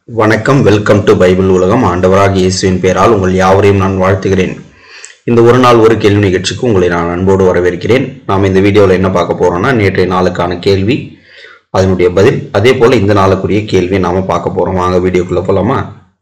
வணக்கம் welcome to Bible உலகம் ஆண்டவராக இயேசுவின் பெயரால் உங்கள் யாவரையும் நான் வாழ்த்துகிறேன் இந்த ஒரு நாள் ஒரு கேள்வி நிகழ்ச்சிக்கு உங்களை நான் அன்போடு வரவேற்கிறேன் நாம் இந்த வீடியோவில் என்ன பார்க்க போறோம்னா நேற்றைய நாளுக்கான கேள்வி அதனுடைய பதில் அதே போல இந்த நாளுக்குரிய கேள்வியை நாம பார்க்க போறோம் வாங்க வீடியோக்குள்ள போலாமா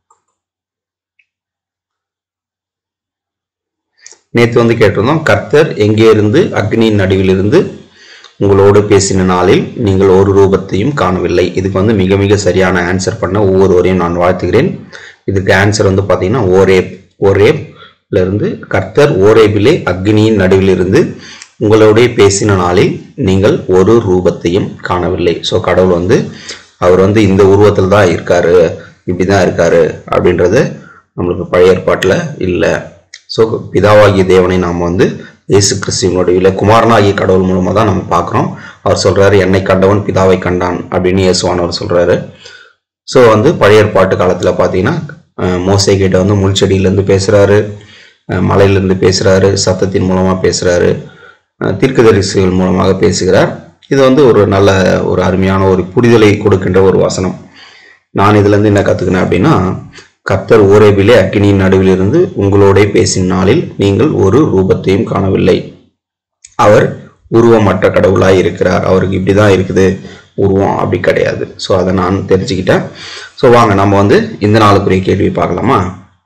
நேற்று வந்து கேட்டிருந்தோம் கர்த்தர் எங்கே இருந்து அக்னியின் நடுவிலிருந்து உங்களோடு பேசின நாளில் நீங்கள் ஒரு ரூபத்தையும் காணவில்லை இதுக்கு வந்து மிக மிக சரியான ஆன்சர் பண்ண ஒவ்வொருவரையும் நான் வாழ்த்துகிறேன் இதுக்கு ஆன்சர் வந்து பார்த்தீங்கன்னா ஓரேப் ஓரேப்ல இருந்து கர்த்தர் ஓரேபிலே அக்னியின் நடுவிலிருந்து உங்களோட பேசின நாளில் நீங்கள் ஒரு ரூபத்தையும் காணவில்லை ஸோ கடவுள் வந்து அவர் வந்து இந்த உருவத்தில் தான் இருக்காரு இப்படி தான் இருக்காரு அப்படின்றது நம்மளுக்கு பழைய ஏற்பாட்டில் இல்லை ஸோ பிதாவாகிய தேவனை நாம் வந்து இயேசு கிறிஸ்துவனுடைய குமாரனாகிய கடவுள் மூலமாக தான் நம்ம பார்க்குறோம் அவர் சொல்றாரு என்னை கண்டவன் பிதாவை கண்டான் அப்படின்னு இயேசுவானவர் சொல்றாரு ஸோ வந்து பழைய ஏற்பாட்டு காலத்தில் பார்த்தீங்கன்னா அஹ், மோசே கிட்ட வந்து முள்செடியிலேருந்து பேசுறாரு அஹ், மலையிலிருந்து பேசுறாரு சத்தத்தின் மூலமாக பேசுறாரு அஹ், தீர்க்கதரிசிகள் மூலமாக பேசுகிறார் இது வந்து ஒரு நல்ல ஒரு அருமையான ஒரு புரிதலை கொடுக்கின்ற ஒரு வசனம் நான் இதுல இருந்து என்ன கத்துக்கினேன் அப்படின்னா கர்த்தர் ஓரேபிலே அக்கினியின் நடுவில் இருந்து உங்களோட பேசின நாளில் நீங்கள் ஒரு ரூபத்தையும் காணவில்லை அவர் உருவமற்ற கடவுளாய் இருக்கிறார் அவருக்கு இப்படிதான் இருக்குது உருவம் அப்படி கிடையாது ஸோ அதை நான் தெரிஞ்சுக்கிட்டேன் ஸோ வாங்க நம்ம வந்து இந்த நாளுக்குரிய கேள்வி பார்க்கலாமா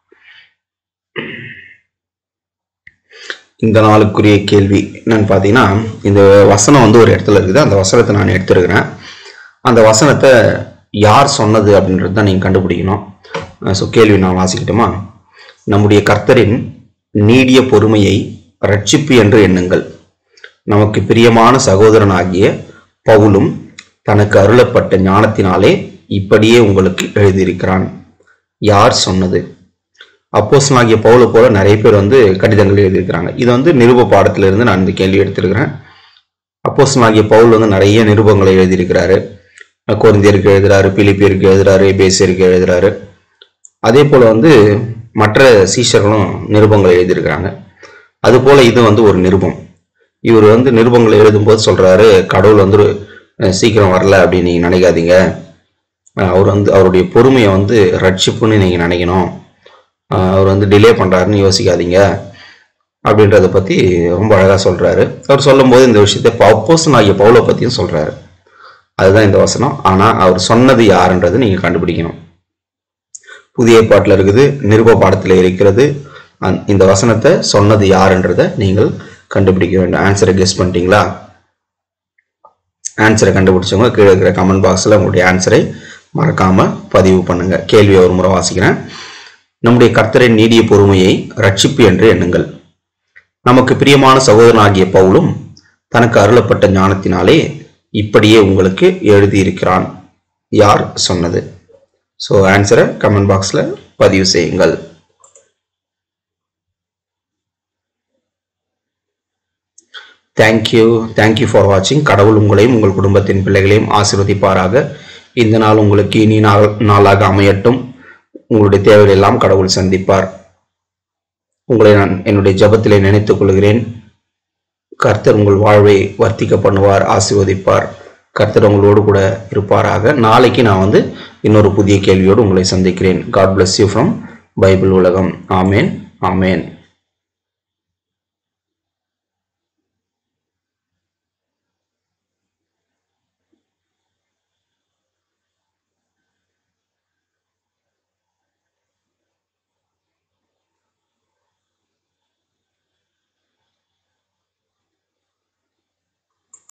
இந்த நாளுக்குரிய கேள்வி என்னன்னு பார்த்தீங்கன்னா இந்த வசனம் வந்து ஒரு இடத்துல இருக்குது அந்த வசனத்தை நான் எடுத்திருக்கிறேன் அந்த வசனத்தை யார் சொன்னது அப்படின்றது தான் நீங்கள் கண்டுபிடிக்கணும் ஸோ கேள்வி நான் வாசிக்கட்டுமா நம்முடைய கர்த்தரின் நீடிய பொறுமையை ரட்சிப்பு என்று எண்ணுங்கள் நமக்கு பிரியமான சகோதரனாகிய பவுலும் தனக்கு அருளப்பட்ட ஞானத்தினாலே இப்படியே உங்களுக்கு எழுதியிருக்கிறான் யார் சொன்னது அப்போஸ்தலனாகிய பவுலை போல நிறைய பேர் வந்து கடிதங்கள் எழுதியிருக்கிறாங்க இது வந்து நிருப பாடத்துல இருந்து நான் இந்த கேள்வி எடுத்திருக்கிறேன் அப்போஸ்தலனாகிய பவுல் வந்து நிறைய நிருபங்களை எழுதியிருக்கிறாரு கொரிந்தியருக்கு எழுதுறாரு பிலிப்பியருக்கு எழுதுறாரு பேசியருக்கு எழுதுறாரு அதே போல வந்து மற்ற சீஷர்களும் நிருபங்களை எழுதியிருக்கிறாங்க அது போல இது வந்து ஒரு நிருபம் இவர் வந்து நிருபங்களை எழுதும்போது சொல்றாரு கடவுள் வந்து அஹ், சீக்கிரம் வரல அப்படின்னு நீங்க நினைக்காதீங்க அஹ், அவர் வந்து அவருடைய பொறுமையை வந்து ரட்சிப்புன்னு நீங்க நினைக்கணும் அஹ், அவர் வந்து டிலே பண்றாருன்னு யோசிக்காதீங்க அப்படின்றத பத்தி ரொம்ப அழகா சொல்றாரு அவர் சொல்லும்போது இந்த விஷயத்தை அப்போசன் ஆகிய பவுலை பத்தியும் சொல்றாரு அதுதான் இந்த வசனம் ஆனா அவர் சொன்னது யாருன்றது நீங்க கண்டுபிடிக்கணும் புதிய பாட்டில் இருக்குது நிருப பாடத்தில் இருக்கிறது அந்த- இந்த வசனத்தை சொன்னது யாருன்றதை நீங்கள் கண்டுபிடிக்க வேண்டும் ஆன்சரை கெஸ் பண்ணிட்டீங்களா ஆன்சரை கண்டுபிடிச்சவங்க கீழே இருக்கிற கமெண்ட் பாக்ஸில் உங்களுடைய ஆன்சரை மறக்காம பதிவு பண்ணுங்க கேள்வியை ஒரு முறை வாசிக்கிறேன் நம்முடைய கர்த்தரின் நீடிய பொறுமையை ரட்சிப்பு என்று எண்ணுங்கள் நமக்கு பிரியமான சகோதரனாகிய பவுலும் தனக்கு அருளப்பட்ட ஞானத்தினாலே இப்படியே உங்களுக்கு எழுதியிருக்கிறான் யார் சொன்னது ஸோ ஆன்சரை கமெண்ட் பாக்ஸில் பதிவு செய்யுங்கள் தேங்க்யூ தேங்க்யூ ஃபார் வாட்சிங் கடவுள் உங்களையும் உங்கள் குடும்பத்தின் பிள்ளைகளையும் ஆசீர்வதிப்பாராக இந்த நாள் உங்களுக்கு இனி நாள் நாளாக அமையட்டும் உங்களுடைய தேவைகள் எல்லாம் கடவுள் சந்திப்பார் உங்களை நான் என்னுடைய ஜெபத்திலே நினைத்துக் கொள்கிறேன் கர்த்தர் உங்கள் வாழ்வை வர்த்திக்க பண்ணுவார் ஆசீர்வதிப்பார் கர்த்தர் உங்களோடு கூட இருப்பாராக நாளைக்கு நான் வந்து இன்னொரு புதிய கேள்வியோடு உங்களை சந்திக்கிறேன் God bless you from Bible உலகம் ஆமேன் ஆமேன்